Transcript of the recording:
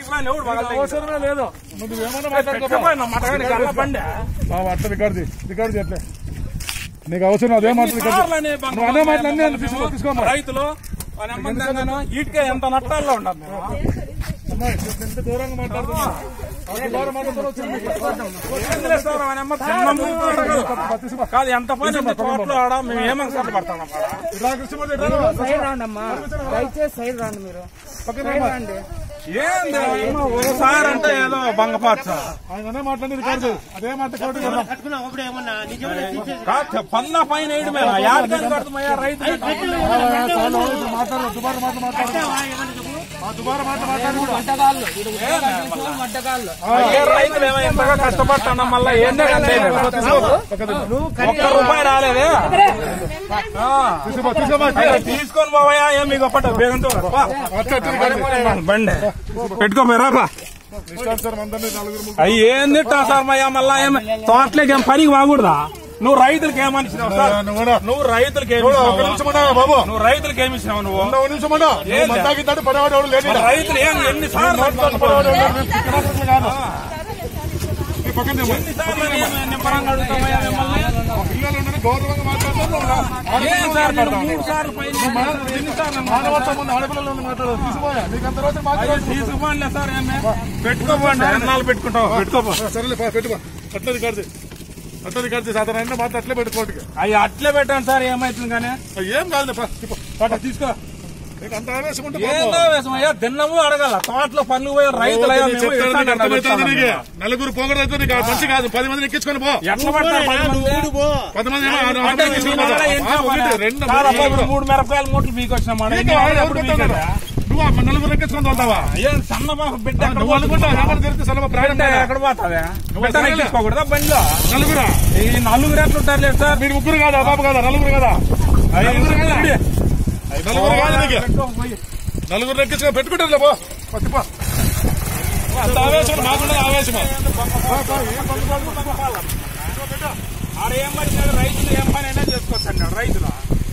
తీసుకురాని ఎవడు మగ అవసరమే లేదు నువ్వు ఏమన్నా మాట్లాడుకో పెట్టకపోయినా మటగాని కళ్ళ బండి బాబు అట్లా రికార్డు చేయి. రికార్డు చేయట్లే నీకు అవసరం అదే మాట రికార్డు సార్లు అనే బంగ నువ్వు అనే మాటలు అన్నీ తీసుకో తీసుకోమ్మా రైతులు వాళ్ళ అమ్మంగాను ఇటుకే ఎంత నట్టాల్లో ఉండదు మేము. అమ్మాయి, ఎంత దూరంగా మాట్లాడుతున్నా అంత దూరం మాట్లాడుతున్నా వచ్చింది మీకు. ఏందిలే సార్ వాళ్ళ అమ్మ తిన్నము అడగదు. పా, తీసుకో. కాదు ఎంత పని ఉంది తోటలో ఆడ మేము ఏమని సార్లు పడతాం ఇట్లా కృష్ణమూర్తి, ఇట్లా రా. సైడ్ రాండి అమ్మా దయచేసి సైడ్ రాండి మీరు పక్కన సైడ్ రా. రండి ఏంది అమ్మ ఒకసారి అంటే ఏదో బంగపాచ ఆయన అనే మాట్లాడి రికార్డు చేయి. అదే మాట కరెక్ట్ కదా కాదు పన్న పైన వేయడమేనా యాడికని కడుతున్నాయా రైతు మాట్లాడు దుబారా మాటలు మాట్లాడు ఆ దుబారా మాటలు మాట్లాడు కూడా మడ్డగాళ్ళు వీడు ఉద్యోగాలు చేసేవాళ్ళు మడ్డగాళ్ళు ఏ రైతులు ఏమో ఎంతగా కష్టపడుతున్నాం మళ్ళీ ఏందో కంటే ఒక్క రూపాయి రాలేదే ఆ. తీసుకో తీసుకోమా అయ్యో, తీసుకొని పోవయా ఏం మీకు ఒప్పట బేగంతో పా. అట్లా అట్లా రికార్డు చేయి. బండి పెట్టుకోపోయారా పా ఇష్టానుసారం అందరినీ నలుగురు ముగ్గురు అయ్యి ఏం తిట్టా సార్ మయ్యా మళ్ళా ఏం తోటలోకి ఏం పనికి వాగూడదా నువ్వు రైతులకి ఏమనిచ్చినావు సార్ నువ్వు కూడా. నువ్వు రైతులకి ఏమి చూడు, ఒక్క ఇచ్చినావు? నిమిషం ఉండవా బాబు నువ్వు రైతులకి ఏమి ఇచ్చినావు నువ్వు ఉన్న ఒక నిమిషం ఉండవు ఏంది? మందాకి పడవాడు లేని మరి రైతులు ఏం ఎన్ని సార్లు పడవాడు ఈ పక్కన నిమ్మ. ఎన్ని సార్లు నేను నిమ్మరంగా అడుగుతామయ్యా మిమ్మల్ని? పిల్లలు ఉండని గౌరవంగా మాట్లాడుతున్నావు ఏం సార్ నేను మూడు సార్లు పైన ఎన్ని సార్లు అన్నా? మానవత్వం ఉంది ఆడపిల్లలు ఉంది మాట్లాడదు తీసుకోయా నీకు అంత రోజు అయ్యో, మాట్లాడు తీసుకోపోండి సార్ ఏమే పెట్టుకోపోండి ఎన్నాళ్ళు పెట్టుకుంటావు పెట్టుకోపో సరేలే పా, పెట్టుకో అట్లా రికార్డు చేయి. అట్లా రికార్డు చేసి అతను అయినా మాత్రం అట్లే పెట్టుకోటికి అయ్యి అట్లే పెట్టండి సార్ ఏమైతుంది కానీ ఏం కాదులే పా, తీపో. పట్ట తీసుకో నీకు అంత ఆవేశం ఉంటే ఏందో వేసమయ్యా తిన్నము అడగల తోటలో పనులు పోయి రైతులు అయ్యా మేము చెప్తాను నీకు ఎట్లా అర్థమవుతుంది నీకు అడుగుతాం? నలుగురు పోగొడైతే నీకు మంచి కాదు పది మందిని ఎక్కించుకొని పో ఎట్లా పడతారు పది మంది? పది మంది ఏమో ఆరు- ఆరు అంటే మంది మీ ఎక్కించుకొని వల్ల పో. ఏం ఆ, ఒకటి, చెప్పాలి? రెండు కాదప్పా, మూడు, ఇప్పుడు మూడు మిరపకాయలు మూటలు మీకు వచ్చిన మాట నీకు ఎవరు ఎవరు పెడతారు? నువ్వు ఆ నలుగురు ఎక్కించుకొని పోతావా అయ్యా సన్న బాబు బిడ్డ ఎక్కడ నువ్వు అనుకుంటావు ఎవరు తిరిగితే సలభ ప్రాణం బిడ్డ లేదా? ఎక్కడ పోతావా బిడ్డ సరేలే. ఎక్కించుకోకూడదా బండిలో నలుగురా ఈ నలుగురు ఎట్లా ఉంటారు లేదు సార్ మీరు ముగ్గురు కాదా బాబు కాదా నలుగురు కదా అయ్యా, నలుగురు కాదా ఇడి. నలుగురు కాదు నీకు పెట్టుకో, పోయి. నలుగురు ఎక్కించుకొని పెట్టుకుంటారులే పో పత్తి పో. అంత ఆవేశం మాకుండా ఆవేశం ఆడ ఏం పడినాడు రైతులు ఏం పని అయినా చేసుకోవచ్చు అన్నాడు రైతులు